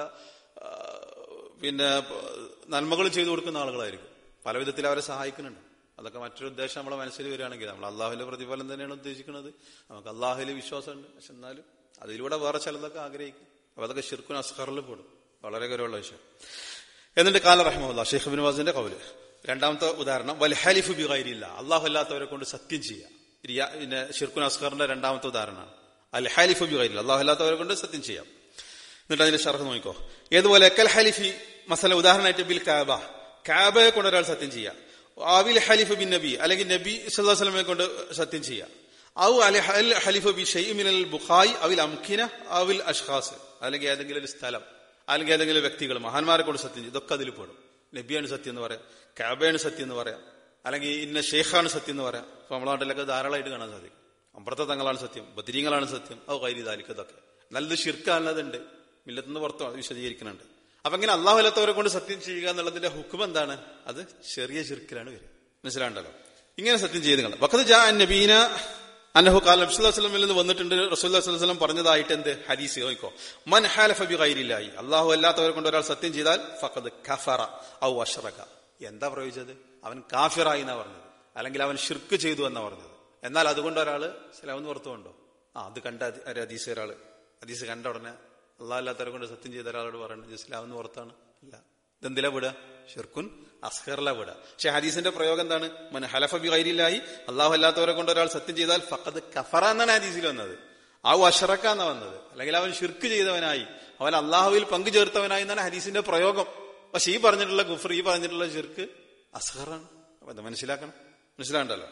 പിന്നെ നന്മകൾ ചെയ്തു കൊടുക്കുന്ന ആളുകളായിരിക്കും പല വിധത്തിൽ അവരെ സഹായിക്കുന്നുണ്ട് അതൊക്കെ മറ്റൊരു ഉദ്ദേശം നമ്മളെ മനസ്സിൽ വരികയാണെങ്കിൽ നമ്മൾ അള്ളാഹുവിന്റെ പ്രതിഫലം തന്നെയാണ് ഉദ്ദേശിക്കുന്നത് നമുക്ക് അള്ളാഹുവിൽ വിശ്വാസമുണ്ട് പക്ഷെ എന്നാലും അതിലൂടെ വേറെ ചിലതൊക്കെ ആഗ്രഹിക്കും അപ്പൊ അതൊക്കെ ഷിർക്കുൻ അസ്ഹറിൽ പെടും വളരെ ഗൗരവമുള്ള വിഷയം എന്നിട്ട് കാല റഹ്മുല്ല ഷെയ്ഖ് ബിൻ വാസിന്റെ കൗല് രണ്ടാമത്തെ ഉദാഹരണം വൽഹാലിഫു ബിഗൈരില്ല അള്ളാഹു അല്ലാത്തവരെ കൊണ്ട് സത്യം ചെയ്യുക പിന്നെ ഷിർക്കുൻ അസ്ഹറിന്റെ രണ്ടാമത്തെ ഉദാഹരണമാണ് അൽ ഹാലിഫു ബിഗൈരില്ല അള്ളാഹു അല്ലാത്തവരെ കൊണ്ട് സത്യം ചെയ്യാം എന്നിട്ട് അതിന്റെ ഷർഹ് നോക്കിക്കോ ഏതുപോലെ എക്കൽ ഹലിഫി മസല ഉദാഹരണമായിട്ട് ബിൽ കാബ കാബയെ കൊണ്ട് ഒരാൾ സത്യം ചെയ്യാം ആവിൽ ഹലിഫ് ബിൻ നബി അല്ലെങ്കിൽ നബി സല്ലാ സ്വലമെ കൊണ്ട് സത്യം ചെയ്യാം ഔ അലി ഹലിഫ് ബി ഷെയ്മിനൽ ബുഖായ് അവിൽ അംഖിന അവിൽ അഷ്ഖാസ് അല്ലെങ്കിൽ ഏതെങ്കിലും ഒരു സ്ഥലം അല്ലെങ്കിൽ ഏതെങ്കിലും വ്യക്തികൾ മഹാന്മാരെ കൊണ്ട് സത്യം ചെയ്യും ഇതൊക്കെ അതിൽ പെടും നബിയാണ് സത്യം എന്ന് പറയാം കാബയാണ് സത്യം എന്ന് പറയാം അല്ലെങ്കിൽ ഇന്ന ഷെയ്ഖാണ് സത്യം എന്ന് പറയാം അപ്പൊ നമ്മളെ നാട്ടിലൊക്കെ ധാരാളമായിട്ട് കാണാൻ സാധിക്കും അമ്പ്രത്ത തങ്ങളാണ് സത്യം ബദ്രീങ്ങളാണ് സത്യം ഔ കൈരി താലിക്ക് ഇതൊക്കെ നല്ലത് ഷിർക്കാനുള്ളതുണ്ട് മില്ലത്തുനിന്ന് പുറത്ത് വിശദീകരിക്കുന്നുണ്ട് അപ്പൊ ഇങ്ങനെ അള്ളാഹു അല്ലാത്തവരെ കൊണ്ട് സത്യം ചെയ്യുക എന്നുള്ളതിന്റെ ഹുക്കും എന്താണ് അത് ചെറിയ ഷിർക്കിലാണ് വരിക മനസ്സിലാണ്ടല്ലോ ഇങ്ങനെ സത്യം ചെയ്ത് കാണാം വക്കത് ജാ നബീന അന്നഹു കാൽ നബ്സുല്ലാസ്ലമിൽ നിന്ന് വന്നിട്ടുണ്ട് റസൂല്ലാസ്ലം പറഞ്ഞതായിട്ട് എന്ത് ഹദീസ് നോക്കോ മൻ ഹാലഫ ബി ഗൈരില്ലായി അള്ളാഹു അല്ലാത്തവരെ കൊണ്ട് ഒരാൾ സത്യം ചെയ്താൽ ഫഖദ് കഫറ ഔ അഷ്റക എന്താ പ്രയോഗിച്ചത് അവൻ കാഫിറായി എന്നാ പറഞ്ഞത് അല്ലെങ്കിൽ അവൻ ഷിർക്ക് ചെയ്തു എന്നാ പറഞ്ഞത് എന്നാൽ അതുകൊണ്ട് ഒരാള് ഇസ്ലാമെന്ന് പുറത്തു കൊണ്ടോ ആ അത് കണ്ട ഒരു ഹദീസ് ഒരാള് ഹദീസ് കണ്ട ഉടനെ അള്ളാഹ് അല്ലാത്തവരെ കൊണ്ട് സത്യം ചെയ്ത ഒരാളോട് പറയുന്നത് ഇസ്ലാമെന്ന് പുറത്താണ് ഇല്ല ഇതെന്തിലാ വിടുക ഷിർക്കുൻ അസ്ഹറില വിടുക പക്ഷെ ഹദീസിന്റെ പ്രയോഗം എന്താണ് മൻ ഹലഫ ബി ഗൈരില്ലായി അള്ളാഹു അല്ലാത്തവരെ കൊണ്ട് ഒരാൾ സത്യം ചെയ്താൽ ഫഖദ് കഫറ എന്നാണ് ഹദീസിൽ വന്നത് ആ അഷറക്ക എന്നാ വന്നത് അല്ലെങ്കിൽ അവൻ ഷിർക്ക് ചെയ്തവനായി അവൻ അള്ളാഹുവിൽ പങ്കു ചേർത്തവനായി എന്നാണ് ഹദീസിന്റെ പ്രയോഗം പക്ഷെ ഈ പറഞ്ഞിട്ടുള്ള കുഫർ ഈ പറഞ്ഞിട്ടുള്ള ഷിർക്ക് അസ്ഹറാണ് അപ്പൊ അത് മനസ്സിലാക്കണം മനസ്സിലാണ്ടല്ലോ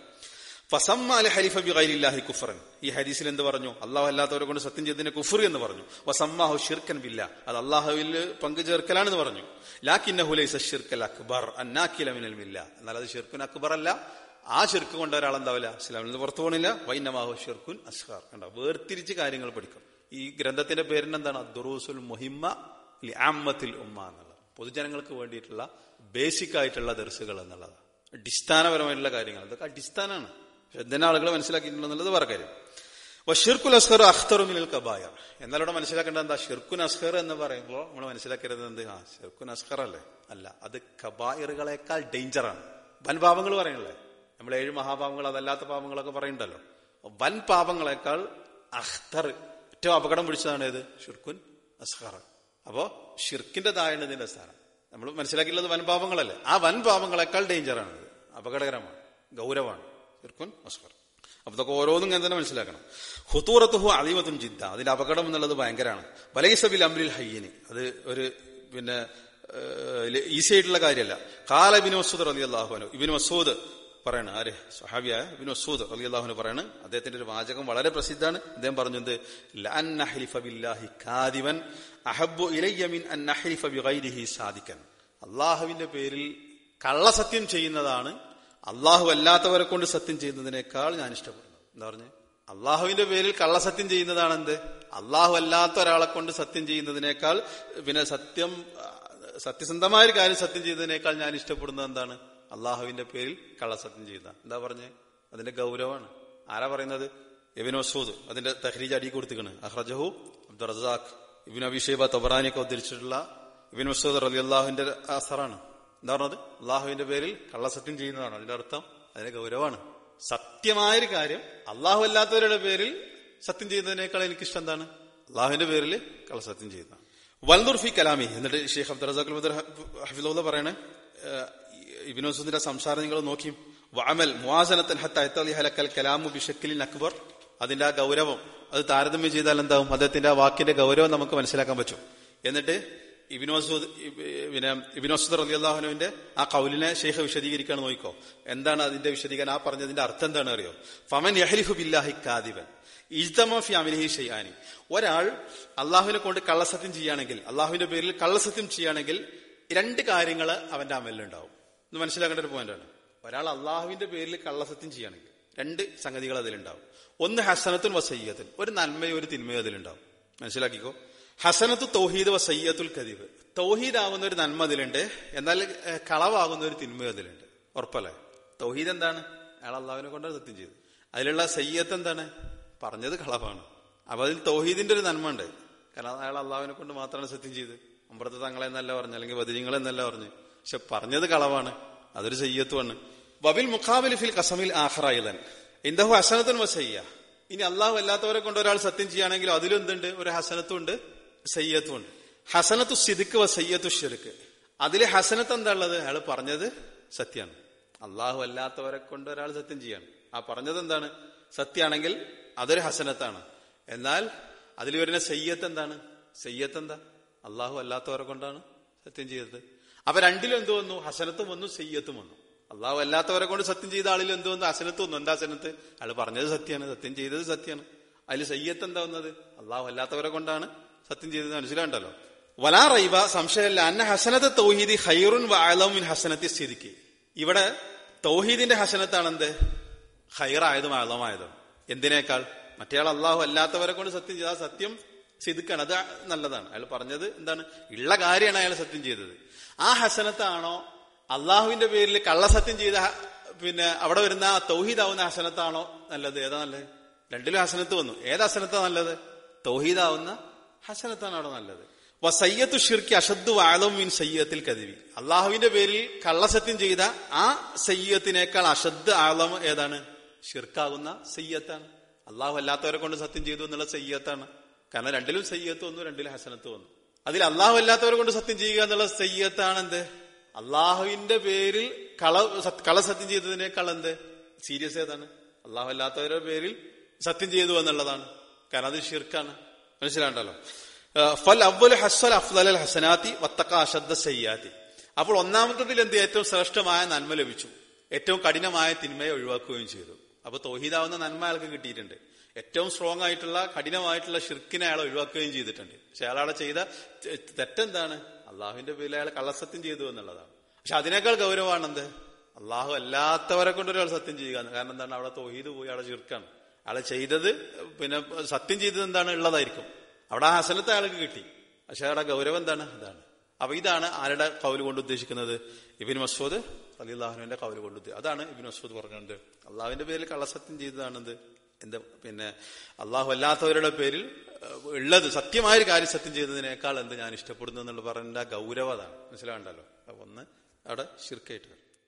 ഫസമ്മ അൽ ഹലിഫ ബി ഗൈരില്ലാഹി കുഫറൻ ഈ ഹദീസിൽ എന്ത് പറഞ്ഞു അള്ളാഹു അല്ലാത്തവരെ കൊണ്ട് സത്യം ചെയ്തതിനെ കുഫർ എന്ന് പറഞ്ഞു വസമ്മാഹു ഷിർക്കൻ ബില്ല അത് അള്ളാഹുവിൽ പങ്കു ചേർക്കലാണെന്ന് പറഞ്ഞു ലാക്കിന്നഹു ലൈസ ഷിർക്കൽ അക്ബർ അന്നാക്കില മിനൽ മില്ല എന്നാൽ അത് ഷിർക്കുൻ അക്ബർ അല്ല ആ ഷിർക്ക് കൊണ്ട് ഒരാൾ എന്താവില്ല ഇസ്ലാമിൽ നിന്ന് പുറത്തു പോകണില്ല വൈനമാഹു ഷിർക്കുൻ അസ്ഹാർ കണ്ടോ വേർതിരിച്ച് കാര്യങ്ങൾ പഠിക്കും ഈ ഗ്രന്ഥത്തിന്റെ പേരിന് എന്താണ് ദുറൂസുൽ മുഹിമ്മ ലി ആമ്മത്തിൽ ഉമ്മ എന്നുള്ളത് പൊതുജനങ്ങൾക്ക് വേണ്ടിയിട്ടുള്ള ബേസിക് ആയിട്ടുള്ള ദർസുകൾ എന്നുള്ളത് അടിസ്ഥാനപരമായിട്ടുള്ള കാര്യങ്ങൾ അതൊക്കെ അടിസ്ഥാനമാണ് എന്തിനാ ആളുകൾ മനസ്സിലാക്കിയിട്ടുണ്ടെന്നുള്ളത് വേറെ കാര്യം ഷിർക്കുൽ അസ്ഹർ അഖ്തറുമിൽ കബായ എന്നാൽ ഇവിടെ മനസ്സിലാക്കേണ്ടത് എന്താ ഷിർക്കുൻ അസ്ഹർ എന്ന് പറയുമ്പോൾ നമ്മൾ മനസ്സിലാക്കരുത് എന്ത് ആ ഷിർക്കുൻ അസ്ഹർ അല്ലേ അല്ല അത് കബായറുകളെക്കാൾ ഡേഞ്ചറാണ് വൻ പാപങ്ങൾ പറയണല്ലേ നമ്മൾ ഏഴ് മഹാപാപങ്ങൾ അതല്ലാത്ത പാപങ്ങളൊക്കെ പറയുന്നുണ്ടല്ലോ വൻ പാപങ്ങളെക്കാൾ അഖ്തർ ഏറ്റവും അപകടം പിടിച്ചതാണ് ഏത് ഷിർക്കുൻ അസ്ഹർ അപ്പോ ഷിർക്കിന്റെ താഴെ ഇതിന്റെ സ്ഥാനം നമ്മൾ മനസ്സിലാക്കിയിട്ടുള്ളത് വൻ പാപങ്ങളല്ലേ ആ വൻ പാപങ്ങളെക്കാൾ ഡേഞ്ചറാണ് ഇത് അപകടകരമാണ് ഗൗരവമാണ് ഷിർക്കുൻ അസ്ഹർ അപ്പൊ ഇതൊക്കെ ഓരോന്നും ഞാൻ തന്നെ മനസ്സിലാക്കണം ഹുത്തൂറത്തുഹു അലീമത്തും ജിദ്ദ അതിന്റെ അപകടം എന്നുള്ളത് ഭയങ്കരമാണ് വലൈസബിൽ അമ്രിൽ ഹയ്യന് അത് ഒരു പിന്നെ ഈസി ആയിട്ടുള്ള കാര്യമല്ല കാല ഇബിൻ മസൂദ് അലി അള്ളാഹുനു ഇബിൻ മസൂദ് പറയണ ആര് സഹാബിയായ ഇബിൻ മസൂദ് അലി അള്ളാഹുന് പറയണ് അദ്ദേഹത്തിന്റെ ഒരു വാചകം വളരെ പ്രസിദ്ധമാണ് അദ്ദേഹം പറഞ്ഞത് അഹബു ഇലയ്യമിൻ അൻ നഹ്ലിഫ ബിഗൈരിഹി സാദിക്കൻ അള്ളാഹുവിന്റെ പേരിൽ കള്ളസത്യം ചെയ്യുന്നതാണ് അള്ളാഹു അല്ലാത്തവരെ കൊണ്ട് സത്യം ചെയ്യുന്നതിനേക്കാൾ ഞാൻ ഇഷ്ടപ്പെടുന്നു എന്താ പറഞ്ഞ് അള്ളാഹുവിന്റെ പേരിൽ കള്ളസത്യം ചെയ്യുന്നതാണ് എന്ത് അള്ളാഹു അല്ലാത്ത ഒരാളെ കൊണ്ട് സത്യം ചെയ്യുന്നതിനേക്കാൾ പിന്നെ സത്യം സത്യസന്ധമായ ഒരു കാര്യം സത്യം ചെയ്യുന്നതിനേക്കാൾ ഞാൻ ഇഷ്ടപ്പെടുന്നത് എന്താണ് അള്ളാഹുവിന്റെ പേരിൽ കള്ളസത്യം ചെയ്യുന്ന എന്താ പറഞ്ഞ് അതിന്റെ ഗൗരവമാണ് ആരാ പറയുന്നത് എബിൻ മസൂദ് അതിന്റെ തഹ്രീജ് അടി കൊടുത്തിക്കണ് അഹ്റജഹു അബ്ദുൾ റസാഖ് ഇബിൻ അബിഷേബ തൊബറാനിയൊക്കെ ഉദ്ധരിച്ചിട്ടുള്ള ഇബിൻ മസൂദ് അലി അള്ളാഹുവിന്റെ അസറാണ് എന്താ പറഞ്ഞത് അള്ളാഹുവിന്റെ പേരിൽ കള്ളസത്യം ചെയ്യുന്നതാണ് അതിന്റെ അർത്ഥം അതിന്റെ ഗൗരവമാണ് സത്യമായൊരു കാര്യം അള്ളാഹു അല്ലാത്തവരുടെ പേരിൽ സത്യം ചെയ്യുന്നതിനേക്കാൾ എനിക്കിഷ്ടം എന്താണ് അള്ളാഹുവിന്റെ പേരിൽ കള്ളസത്യം ചെയ്യുന്നതാണ് വൽദുർഫി കലാമി എന്നിട്ട് ഷെയ്ഖ് അബ്ദുൽ റസാഖ് മുദർ ഹഫിദുള്ള പറയണേ ഇബിൻ മസൂദിന്റെ സംസാരം നിങ്ങൾ നോക്കി വഅമൽ മുവാസനത്തൻ ഹത്തൽ കലാമു ബിഷക്കിലിൻ അക്ബർ അതിന്റെ ആ ഗൗരവം അത് താരതമ്യം ചെയ്താൽ എന്താവും അദ്ദേഹത്തിന്റെ ആ വാക്കിന്റെ ഗൗരവം നമുക്ക് മനസ്സിലാക്കാൻ പറ്റും എന്നിട്ട് ഇബിനോസൂദ് പിന്നെ ഇബിനോസുദ് റലി അള്ളാഹുനുവിന്റെ ആ കൗലിനെ ഷെയ്ഖ് വിശദീകരിക്കാൻ നോക്കിക്കോ എന്താണ് അതിന്റെ വിശദീകരണം ആ പറഞ്ഞതിന്റെ അർത്ഥം എന്താണ് അറിയോ ഫമൻ യഹ്ലിഫു ബില്ലാഹി കാദിബൻ ഇജ്തമഫി അമിലിഹി ഷെയ്യാനി ഒരാൾ അള്ളാഹുവിനെ കൊണ്ട് കള്ളസത്യം ചെയ്യുകയാണെങ്കിൽ അള്ളാഹുവിന്റെ പേരിൽ കള്ളസത്യം ചെയ്യുകയാണെങ്കിൽ രണ്ട് കാര്യങ്ങൾ അവന്റെ അമലിലുണ്ടാവും ഇത് മനസ്സിലാക്കേണ്ട ഒരു പോയിന്റാണ് ഒരാൾ അള്ളാഹുവിന്റെ പേരിൽ കള്ളസത്യം ചെയ്യുകയാണെങ്കിൽ രണ്ട് സംഗതികൾ അതിലുണ്ടാവും ഒന്ന് ഹസനത്തുൻ വസയ്യത്തുൻ ഒരു നന്മയോ ഒരു തിന്മയോ അതിലുണ്ടാവും മനസ്സിലാക്കിക്കോ ഹസനത്ത് തൗഹീദ് വസയ്യത്തുൽ കദീബ് തൗഹീദ് ആകുന്ന ഒരു നന്മ അതിലുണ്ട് എന്നാൽ ഏഹ്, കളവാകുന്ന ഒരു തിന്മ അതിലുണ്ട് ഉറപ്പല്ലേ തൗഹീദ് എന്താണ് അയാൾ അള്ളാഹുവിനെ കൊണ്ടാണ് സത്യം ചെയ്തത് അതിലുള്ള സയ്യത്ത് എന്താണ് പറഞ്ഞത് കളവാണ് അപ്പൊ അതിൽ തൗഹീദിന്റെ ഒരു നന്മ ഉണ്ട് കാരണം അയാൾ അള്ളാഹുവിനെ കൊണ്ട് മാത്രമാണ് സത്യം ചെയ്ത് അമ്പറത്ത് തങ്ങളെന്നല്ല പറഞ്ഞു അല്ലെങ്കിൽ വതിരിങ്ങളെന്നല്ല പറഞ്ഞു പക്ഷെ പറഞ്ഞത് കളവാണ് അതൊരു സയ്യത്തുമാണ് വബിൽ മുഖാബിൽ ഫിൽ കസമിൽ ആഹ്റായുധൻ ഇന്ദഹു ഹസനത്തുൻ വസയ്യ ഇനി അള്ളാഹു അല്ലാത്തവരെ കൊണ്ട് ഒരാൾ സത്യം ചെയ്യുകയാണെങ്കിൽ അതിലും എന്തുണ്ട് ഒരു ഹസനത്തും ഉണ്ട് സയ്യത്തും ഉണ്ട് ഹസനത്തു സിദിക്ക് വ സയ്യത്തു ഷിർക്ക് അതിലെ ഹസനത്ത് എന്താ ഉള്ളത് അയാൾ പറഞ്ഞത് സത്യമാണ് അള്ളാഹു അല്ലാത്തവരെ കൊണ്ട് ഒരാൾ സത്യം ചെയ്യാണ് ആ പറഞ്ഞത് എന്താണ് സത്യമാണെങ്കിൽ അതൊരു ഹസനത്താണ് എന്നാൽ അതിൽ വരുന്ന സയ്യത്ത് എന്താണ് സയ്യത്ത് എന്താ അള്ളാഹു അല്ലാത്തവരെ കൊണ്ടാണ് സത്യം ചെയ്തത് അപ്പൊ രണ്ടിലും എന്ത് വന്നു ഹസനത്തും വന്നു സയ്യത്തും വന്നു അള്ളാഹു അല്ലാത്തവരെ കൊണ്ട് സത്യം ചെയ്ത ആളിൽ എന്ത് വന്നു ഹസനത്ത് വന്നു എന്താ ഹസനത്ത് അയാൾ പറഞ്ഞത് സത്യമാണ് സത്യം ചെയ്തത് സത്യമാണ് അതിൽ സയ്യത്ത് എന്താ വന്നത് അള്ളാഹു അല്ലാത്തവരെ കൊണ്ടാണ് സത്യം ചെയ്തത് മനസ്സിലാണ്ടല്ലോ വലാ റൈബ സംശയമല്ല അന്ന ഹസനത്ത് തൗഹീദി ഹൈറുൻ വാലമിൻ ഹസനത്തി സ്ഥിതിക്ക് ഇവിടെ തൗഹീദിന്റെ ഹസനത്താണ് എന്ത് ഹൈറായതും ആഴമായതും എന്തിനേക്കാൾ മറ്റേയാൾ അള്ളാഹു അല്ലാത്തവരെ കൊണ്ട് സത്യം ചെയ്ത ആ സത്യം സിതുക്കാണ് അത് നല്ലതാണ് അയാൾ പറഞ്ഞത് എന്താണ് ഉള്ള കാര്യമാണ് അയാൾ സത്യം ചെയ്തത് ആ ഹസനത്താണോ അള്ളാഹുവിന്റെ പേരിൽ കള്ളസത്യം ചെയ്ത ഹ- പിന്നെ അവിടെ വരുന്ന ആ തൗഹീദാവുന്ന ഹസനത്താണോ നല്ലത് ഏതാ നല്ലത് രണ്ടിലും ഹസനത്ത് വന്നു ഏത് ഹസനത്താ നല്ലത് തൗഹീദാവുന്ന ഹസനത്താണ് അവിടെ നല്ലത് സയ്യത്തു ഷിർക്കി അഷദ്ദു വാളം മീൻ സയ്യത്തിൽ കതിവി അള്ളാഹുവിന്റെ പേരിൽ കള്ളസത്യം ചെയ്ത ആ സയ്യത്തിനേക്കാൾ അഷദ് ആളം ഏതാണ് ഷിർക്കാകുന്ന സയ്യത്താണ് അള്ളാഹു അല്ലാത്തവരെ കൊണ്ട് സത്യം ചെയ്തു എന്നുള്ള സയ്യത്താണ് കാരണം രണ്ടിലും സയ്യത്ത് വന്നു രണ്ടിലും ഹസനത്ത് വന്നു അതിൽ അള്ളാഹു അല്ലാത്തവരെ കൊണ്ട് സത്യം ചെയ്യുക എന്നുള്ള സയ്യത്താണ് എന്ത് അള്ളാഹുവിന്റെ പേരിൽ കള സത്- കളസത്യം ചെയ്തതിനേക്കാൾ എന്ത് സീരിയസ് ഏതാണ് അള്ളാഹു അല്ലാത്തവരുടെ പേരിൽ സത്യം ചെയ്തു എന്നുള്ളതാണ് കാരണം അത് ഷിർക്കാണ് മനസ്സിലാണ്ടല്ലോ ഫൽ അവൽ ഹസ്വൽ അഫ്ദൽ ഹസനാത്തി വത്തക്ക അശദ്ദ സയ്യാത്തി അപ്പോൾ ഒന്നാമത്തതിൽ എന്ത് ഏറ്റവും ശ്രേഷ്ഠമായ നന്മ ലഭിച്ചു ഏറ്റവും കഠിനമായ തിന്മയെ ഒഴിവാക്കുകയും ചെയ്തു അപ്പൊ തോഹീദാവുന്ന നന്മ അയാൾക്ക് കിട്ടിയിട്ടുണ്ട് ഏറ്റവും സ്ട്രോങ് ആയിട്ടുള്ള കഠിനമായിട്ടുള്ള ഷിർക്കിനെ അയാൾ ഒഴിവാക്കുകയും ചെയ്തിട്ടുണ്ട് പക്ഷെ അയാളവിടെ ചെയ്ത തെ- തെറ്റെന്താണ് അള്ളാഹുവിന്റെ പേരിൽ അയാൾ കള്ളസത്യം ചെയ്തു എന്നുള്ളതാണ് പക്ഷെ അതിനേക്കാൾ ഗൗരവമാണെന്ത് അള്ളാഹു അല്ലാത്തവരെ കൊണ്ട് ഒരാൾ സത്യം ചെയ്യുക എന്ന്. കാരണം എന്താണ് അവിടെ തോഹീദ് പോയി അവിടെ ഷിർക്കാണ് അയാൾ ചെയ്തത് പിന്നെ സത്യം ചെയ്തത് എന്താണ് ഉള്ളതായിരിക്കും അവിടെ ആ ഹസനത്ത് അയാൾക്ക് കിട്ടി പക്ഷെ അയാളുടെ ഗൗരവം എന്താണ് അതാണ് അപ്പൊ ഇതാണ് ആരുടെ കൗല് കൊണ്ട് ഉദ്ദേശിക്കുന്നത് ഇബിൻ മസൂദ് അലി അള്ളാഹുവിന്റെ കൗല് കൊണ്ട് ഉദ്ദേശിച്ചത് അതാണ് ഇബിൻ മസൂദ് പറഞ്ഞത് അള്ളാഹുവിന്റെ പേരിൽ കള്ളസത്യം ചെയ്തതാണെന്ത് എന്ത് പിന്നെ അള്ളാഹു അല്ലാത്തവരുടെ പേരിൽ ഏഹ്, ഉള്ളത് സത്യമായ ഒരു കാര്യം സത്യം ചെയ്തതിനേക്കാൾ എന്ത് ഞാൻ ഇഷ്ടപ്പെടുന്നു എന്നുള്ള പറഞ്ഞ ഗൗരവതാണ് മനസ്സിലാകണ്ടല്ലോ അപ്പൊ ഒന്ന് അവിടെ ശിർക്കായിട്ട്